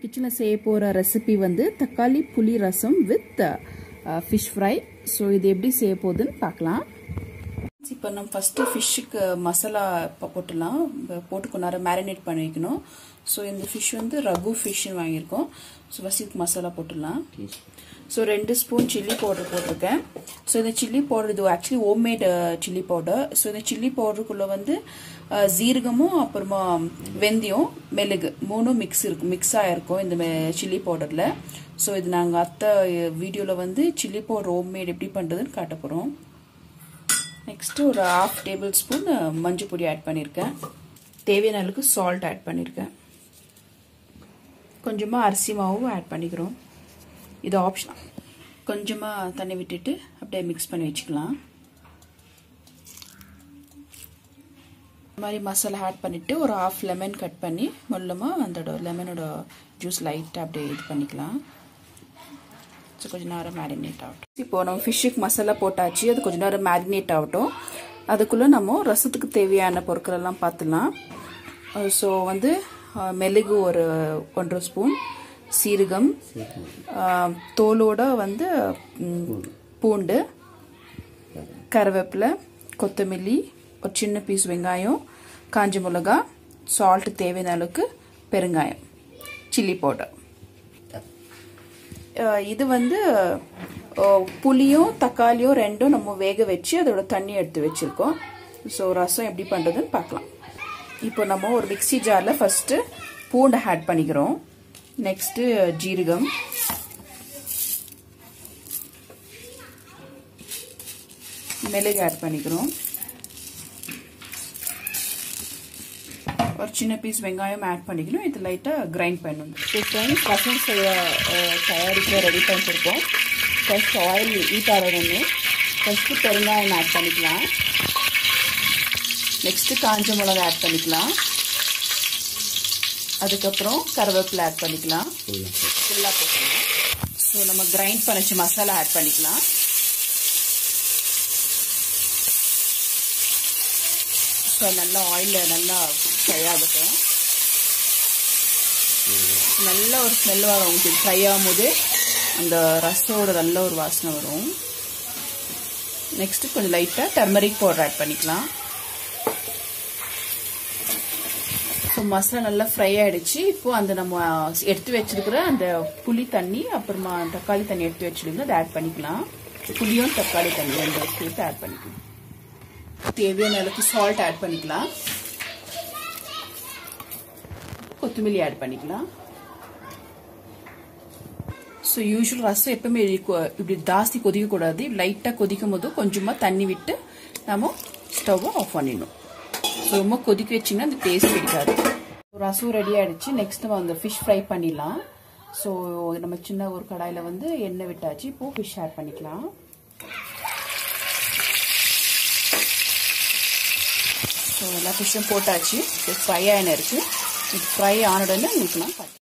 கிச்சனில் செய்ய போகிற ரெசிபி வந்து தக்காளி புளி ரசம் வித் ஃபிஷ் ஃப்ரை ஸோ இது எப்படி செய்ய போகுதுன்னு பார்க்கலாம் இப்போ நம்ம ஃபஸ்ட்டு ஃபிஷ்ஷுக்கு மசாலா இப்போ போட்டுடலாம் போட்டு கொஞ்ச நேரம் மேரினேட் பண்ணி வைக்கணும் ஸோ இந்த ஃபிஷ் வந்து ரகு ஃபிஷ்னு வாங்கியிருக்கோம் ஸோ ஃபஸ்ட் இதுக்கு மசாலா போட்டுடலாம் ஸோ ரெண்டு ஸ்பூன் சில்லி பவுடர் போட்டிருக்கேன் ஸோ இந்த சில்லி பவுடர் இது actually homemade chilli powder so இந்த சில்லி பவுடருக்குள்ளே வந்து ஜீரகமும் அப்புறமா வெந்தயம் மெழுகு மூணும் மிக்ஸ் இருக்கும் மிக்ஸ் ஆகிருக்கும் இந்த சில்லி பவுடரில் ஸோ இது நாங்கள் அத்தை வீடியோவில் வந்து சில்லி பவுடர் ஹோம்மேட் எப்படி பண்ணுறதுன்னு காட்ட போகிறோம் நெக்ஸ்ட்டு ஒரு ஹாஃப் டேபிள் ஸ்பூன் மஞ்சள் பொடி ஆட் பண்ணியிருக்கேன் தேவையான அளவுக்கு சால்ட் ஆட் பண்ணியிருக்கேன் கொஞ்சமாக அரிசி மாவும் ஆட் பண்ணிக்கிறோம் இது ஆப்ஷன் கொஞ்சமாக தண்ணி விட்டுட்டு அப்படியே மிக்ஸ் பண்ணி வச்சுக்கலாம் இந்த மாதிரி மசாலா ஆட் பண்ணிவிட்டு ஒரு ஆஃப் லெமன் கட் பண்ணி மொல்லமாக அந்த லெமனோட ஜூஸ் லைட்டாக அப்படியே இது பண்ணிக்கலாம் ஸோ கொஞ்சம் நேரம் மேரினேட் ஆகட்டும் இப்போ நம்ம ஃபிஷ்ஷுக்கு மசாலா போட்டாச்சு அது கொஞ்சம் நேரம் மேரினேட் ஆகட்டும் அதுக்குள்ளே நம்ம ரசத்துக்கு தேவையான பொருட்களெல்லாம் பார்த்துலாம் ஸோ வந்து மெழுகு ஒரு ஒன்றரை ஸ்பூன் சீரகம் தோலோட வந்து பூண்டு கருவேப்பிலை கொத்தமல்லி ஒரு சின்ன பீஸ் வெங்காயம் காஞ்ச மிளகா சால்ட் தேவையான அளவுக்கு பெருங்காயம் சில்லி பவுடர் இது வந்து புளியும் தக்காளியும் ரெண்டும் நம்ம வேக வச்சு அதோட தண்ணி எடுத்து வச்சுருக்கோம் ஸோ ரசம் எப்படி பண்ணுறதுன்னு பார்க்கலாம் இப்போ நம்ம ஒரு மிக்சி ஜாரில் ஃபஸ்ட்டு பூண்டை ஆட் பண்ணிக்கிறோம் நெக்ஸ்ட்டு ஜீரகம் மிளகு ஆட் பண்ணிக்கிறோம் ஒரு சின்ன பீஸ் வெங்காயம் ஆட் பண்ணிக்கணும் இது லைட்டாக கிரைண்ட் பண்ணணும் ஸோ ஃப்ரெண்ட்ஸ் ரசம் செய்ய தயாரிக்க ரெடி பண்ணிருக்கோம் ஃபர்ஸ்ட் ஆயில் ஹீட் ஆகணும்னு ஃபஸ்ட்டு பெருங்காயம் ஆட் பண்ணிக்கலாம் நெக்ஸ்ட்டு காஞ்ச மிளகா ஆட் பண்ணிக்கலாம் அதுக்கப்புறம் கருவேப்பிலை ஆட் பண்ணிக்கலாம் ஃபுல்லாக போட்டுக்கலாம் ஸோ நம்ம கிரைண்ட் பண்ணிச்சு மசாலா ஆட் பண்ணிக்கலாம் ஸோ நல்லா ஆயிலில் நல்லா ஃப்ரை ஆகட்டும் நல்ல ஒரு ஸ்மெல் வரும் உங்களுக்கு ஃப்ரை ஆகும்போது அந்த ரசத்தோட நல்ல ஒரு வாசனை வரும் நெக்ஸ்ட்டு கொஞ்சம் லைட்டாக டர்மரிக் பவுடர் ஆட் பண்ணிக்கலாம் ஸோ மசாலா நல்லா ஃப்ரை ஆகிடுச்சு இப்போ அந்த நம்ம எடுத்து வச்சிருக்கிற அந்த புளி தண்ணி அப்புறமா தக்காளி தண்ணி எடுத்து வச்சிருக்கோம் அதை ஆட் பண்ணிக்கலாம் புளியும் தக்காளி தண்ணி ரெண்டு சேர்த்து ஆட் பண்ணிக்கலாம் தேவையான அளவுக்கு சால்ட் ஆட் பண்ணிக்கலாம் கொத்தமல்லி ஆட் பண்ணிக்கலாம் ஸோ யூஸ்வல் ரசம் எப்பவுமே இப்படி ஜாஸ்தி கொதிக்கக்கூடாது லைட்டாக கொதிக்கும் போது கொஞ்சமாக தண்ணி விட்டு நம்ம ஸ்டவ்வை ஆஃப் பண்ணிடணும் ஸோ ரொம்ப கொதிக்க வச்சிங்கன்னா அந்த டேஸ்ட் பிடிக்காது ரசம் ரெடி ஆகிடுச்சு நெக்ஸ்ட் நம்ம அந்த ஃபிஷ் ஃப்ரை பண்ணிடலாம் ஸோ நம்ம சின்ன ஒரு கடாயில் வந்து எண்ணெய் விட்டாச்சு இப்போது ஃபிஷ் ஆட் பண்ணிக்கலாம் ஸோ எல்லா ஃபிஷ்ஷும் போட்டாச்சு இது ஃப்ரை ஆகின இருக்குது இது ஃப்ரை ஆன உடனே உங்களுக்கு நான் காட்டுறேன்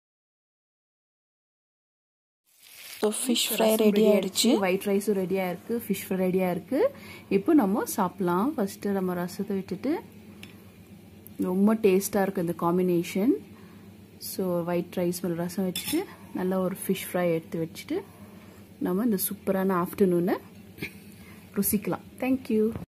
ஸோ ஃபிஷ் ஃப்ரை ரெடி ஆகிடுச்சு ஒயிட் ரைஸும் ரெடியாக இருக்குது ஃபிஷ் ஃப்ரை ரெடியாக இருக்குது இப்போ நம்ம சாப்பிட்லாம் ஃபஸ்ட்டு நம்ம ரசத்தை விட்டுட்டு ரொம்ப டேஸ்ட்டாக இருக்குது இந்த காம்பினேஷன் ஸோ ஒயிட் ரைஸ் மேலே ரசம் வச்சுட்டு நல்லா ஒரு ஃபிஷ் ஃப்ரை எடுத்து வச்சுட்டு நம்ம இந்த சூப்பரான ஆஃப்டர்நூனை ருசிக்கலாம் தேங்க்யூ